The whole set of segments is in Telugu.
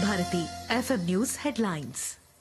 భారతి ఎఫ్ఎం న్యూస్ హెడ్లైన్స్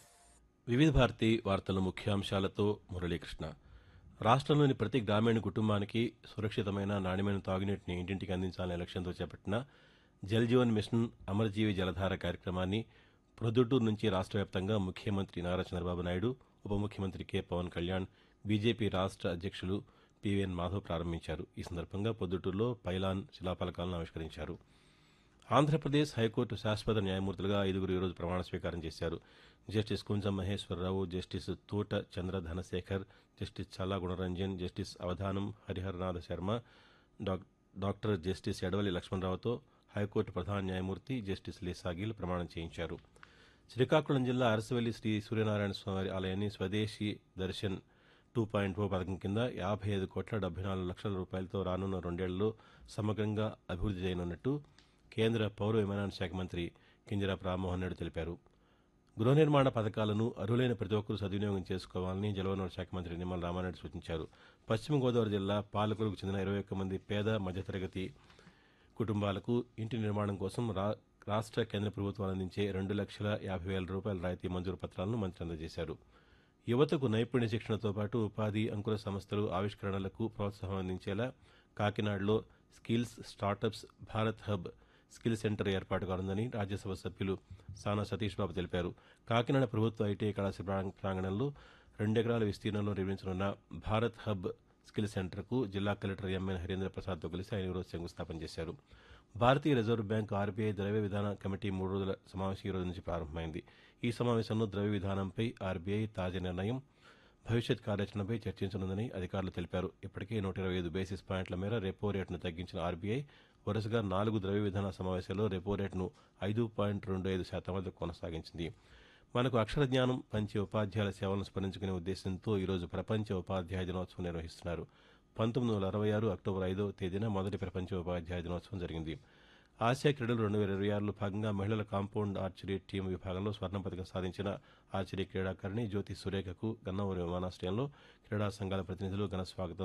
వివిధ భారతి వార్తల ముఖ్యాంశాలతో మురళీకృష్ణ రాష్ట్రంలోని ప్రతి గ్రామీణ కుటుంబానికి సురక్షితమైన నాణ్యమైన తాగునీటిని ఇంటింటికి అందించాలనే లక్ష్యంతో చేపట్టిన జల్ జీవన్ మిషన్ అమరజీవి జలధార కార్యక్రమాన్ని ప్రొద్దుటూరు నుంచి రాష్ట్ర వ్యాప్తంగా ముఖ్యమంత్రి నారా చంద్రబాబు నాయుడు ఉప ముఖ్యమంత్రి కె పవన్ కళ్యాణ్ బీజేపీ రాష్ట్ర అధ్యక్షులు పివిఎన్ మాధవ్ ప్రారంభించారు ఈ సందర్భంగా పొద్దుటూరులో పైలాన్ శిలాఫలకాలను ఆవిష్కరించారు ఆంధ్రప్రదేశ్ హైకోర్టు శాశ్వత న్యాయమూర్తులుగా ఐదుగురు ఈరోజు ప్రమాణ స్వీకారం చేశారు justice కుంజం Maheswararao justice Thota Chandra Dhanasekhar justice Challa Gunaranjan justice Avadhanam Hariharanatha Sarma డాక్- డాక్టర్ జస్టిస్ ఎడవల్లి లక్ష్మణరావుతో హైకోర్టు ప్రధాన న్యాయమూర్తి జస్టిస్ లీసాగిల్ ప్రమాణం చేయించారు శ్రీకాకుళం జిల్లా అరసవల్లి శ్రీ సూర్యనారాయణ స్వామి ఆలయాన్ని స్వదేశీ దర్శన్ టూ పాయింట్ ఓ పథకం కింద యాభై ఐదు కోట్ల డెబ్బై నాలుగు లక్షల రూపాయలతో రానున్న రెండేళ్లలో సమగ్రంగా అభివృద్ధి చేయనున్నట్టు కేంద్ర పౌర విమానయాన శాఖ మంత్రి కింజరాపు రామ్మోహన్ రెడ్డి తెలిపారు గృహ నిర్మాణ పథకాలను అర్హులైన ప్రతి ఒక్కరూ సద్వినియోగం చేసుకోవాలని జలవనరుల శాఖ మంత్రి నిమ్మల రామారెడ్డి సూచించారు పశ్చిమ గోదావరి జిల్లా పాలకులకు చెందిన ఇరవై ఒక్క మంది పేద మధ్యతరగతి కుటుంబాలకు ఇంటి నిర్మాణం కోసం రా రాష్ట్ర కేంద్ర ప్రభుత్వాలు అందించే రెండు లక్షల యాభై వేల రూపాయల రాయితీ మంజూరు పత్రాలను మంత్రి అందజేశారు యువతకు నైపుణ్య శిక్షణతో పాటు ఉపాధి అంకుర సంస్థలు ఆవిష్కరణలకు ప్రోత్సాహం అందించేలా కాకినాడలో skills startups Bharat hub skill centre ఏర్పాటు కానుందని రాజ్యసభ సభ్యులు సానా సతీష్ బాబు తెలిపారు కాకినాడ ప్రభుత్వ ఐటీఐ కళాశాల ప్రాంగ- ప్రాంగణంలో రెండెకరాల విస్తీర్ణంలో నిర్మించనున్న భారత్ హబ్ స్కిల్ సెంటర్కు జిల్లా కలెక్టర్ ఎంఎన్ హరీంద్ర ప్రసాద్తో కలిసి ఆయన ఈరోజు శంకుస్థాపన చేశారు భారతీయ రిజర్వ్ బ్యాంక్ ఆర్బీఐ ద్రవ్య విధాన కమిటీ మూడు రోజుల సమావేశం ఈ రోజు నుంచి ప్రారంభమైంది ఈ సమావేశంలో ద్రవ్య విధానంపై ఆర్బీఐ తాజా నిర్ణయం భవిష్యత్ కార్యాచరణపై చర్చించనుందని అధికారులు తెలిపారు ఇప్పటికే నూట ఇరవై ఐదు బేసిస్ పాయింట్ల మేర రెపో రేటును తగ్గించిన ఆర్బీఐ వరుసగా నాలుగు ద్రవ్య విధాన సమావేశాల్లో రెపో రేటును ఐదు పాయింట్ రెండు ఐదు శాతం వద్ద కొనసాగించింది మనకు అక్షర జ్ఞానం పంచే ఉపాధ్యాయుల సేవలను స్మరించుకునే ఉద్దేశంతో ఈరోజు ప్రపంచ ఉపాధ్యాయ దినోత్సవం నిర్వహిస్తున్నారు పంతొమ్మిది వందల అరవై ఆరు అక్టోబర్ ఐదవ తేదీన మొదటి ప్రపంచ ఉపాధ్యాయ దినోత్సవం జరిగింది ఆసియా క్రీడలు రెండు వేల ఇరవై ఆరులో భాగంగా మహిళల కాంపౌండ్ ఆర్చరీ టీం విభాగంలో స్వర్ణ పథకం సాధించిన ఆర్చరీ క్రీడాకారిణి జ్యోతి సురేఖకు గన్నవరం విమానాశ్రయంలో క్రీడా సంఘాల ప్రతినిధులు ఘన స్వాగతం